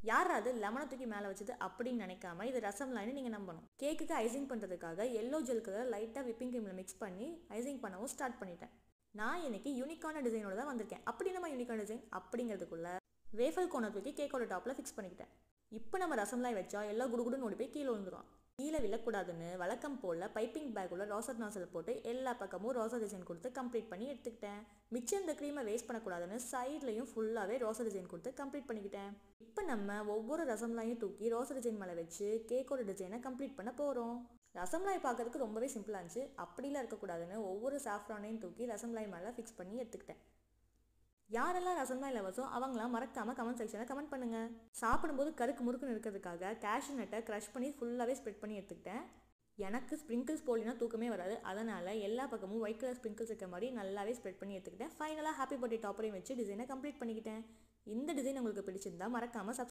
யாராவது லெமனை தூக்கி மேலே வச்சது அப்படின்னு நினைக்காம இது ரசம்லான்னு நீங்கள் நம்பணும் கேக்குக்கு ஐசிங் பண்ணுறதுக்காக எல்லோ ஜெல்க்கு லைட்டாக விப்பிங் க்ரீமில் மிக்ஸ் பண்ணி ஐசிங் பண்ணவும் ஸ்டார்ட் பண்ணிட்டேன் நான் இன்னைக்கு யூனிக்கான டிசைனோட தான் வந்திருக்கேன் அப்படி நம்ம யூனிக்கான டிசைன் அப்படிங்கிறதுக்குள்ள வேஃபல் கோனை தூக்கி கேக்கோட டாப்பில் ஃபிக்ஸ் பண்ணிக்கிட்டேன் இப்போ நம்ம ரசம்லாய் வச்சா எல்லாம் குடுகுடுன்னு ஓடி போய் கீழே விழுந்துரும் கீழே விழக்கூடாதுன்னு வழக்கம் போல் பைப்பிங் பேக்குள்ள ரோசட் நாசல் போட்டு எல்லா பக்கமும் ரோசா டிசைன் கொடுத்து கம்ப்ளீட் பண்ணி எடுத்துக்கிட்டேன் மிச்சம் இந்த க்ரீமை வேஸ்ட் பண்ணக்கூடாதுன்னு சைட்லையும் ஃபுல்லாகவே ரோசா டிசைன் கொடுத்து கம்ப்ளீட் பண்ணிக்கிட்டேன் இப்போ நம்ம ஒவ்வொரு ரசம்லாயும் தூக்கி ரோசா டிசைன் மேலே வச்சு கேக்கோட டிசைனை கம்ப்ளீட் பண்ண போகிறோம் ரசம்லாய் பார்க்கறதுக்கு ரொம்பவே சிம்பிளாக இருந்துச்சு அப்படிலாம் இருக்கக்கூடாதுன்னு ஒவ்வொரு சாஃப்ரானையும் தூக்கி ரசம்லாய் மேலே ஃபிக்ஸ் பண்ணி எடுத்துக்கிட்டேன் யாரெல்லாம் ரசம்லாய் லவர்ஸோ அவங்களாம் மறக்காம கமெண்ட் செக்ஷனில் கமெண்ட் பண்ணுங்க சாப்பிடும்போது கருக்கு முறுக்குன்னு இருக்கிறதுக்காக கேஷ்யூ நட்டை க்ரஷ் பண்ணி ஃபுல்லாகவே ஸ்ப்ரெட் பண்ணி எடுத்துக்கிட்டேன் எனக்கு ஸ்ப்ரிங்கிள்ஸ் போலினா தூக்கமே வராது அதனால எல்லா பக்கமும் ஒயிட் கலர் ஸ்ப்ரிங்கிள்ஸ் இருக்க மாதிரி நல்லாவே ஸ்ப்ரெட் பண்ணி எடுத்துக்கிட்டேன் ஃபைனலாக ஹாப்பி பர்த்டே டாப்பரையும் வச்சு டிசைனை கம்ப்ளீட் பண்ணிக்கிட்டேன் இந்த டிசைன் உங்களுக்கு பிடிச்சிருந்தா மறக்காம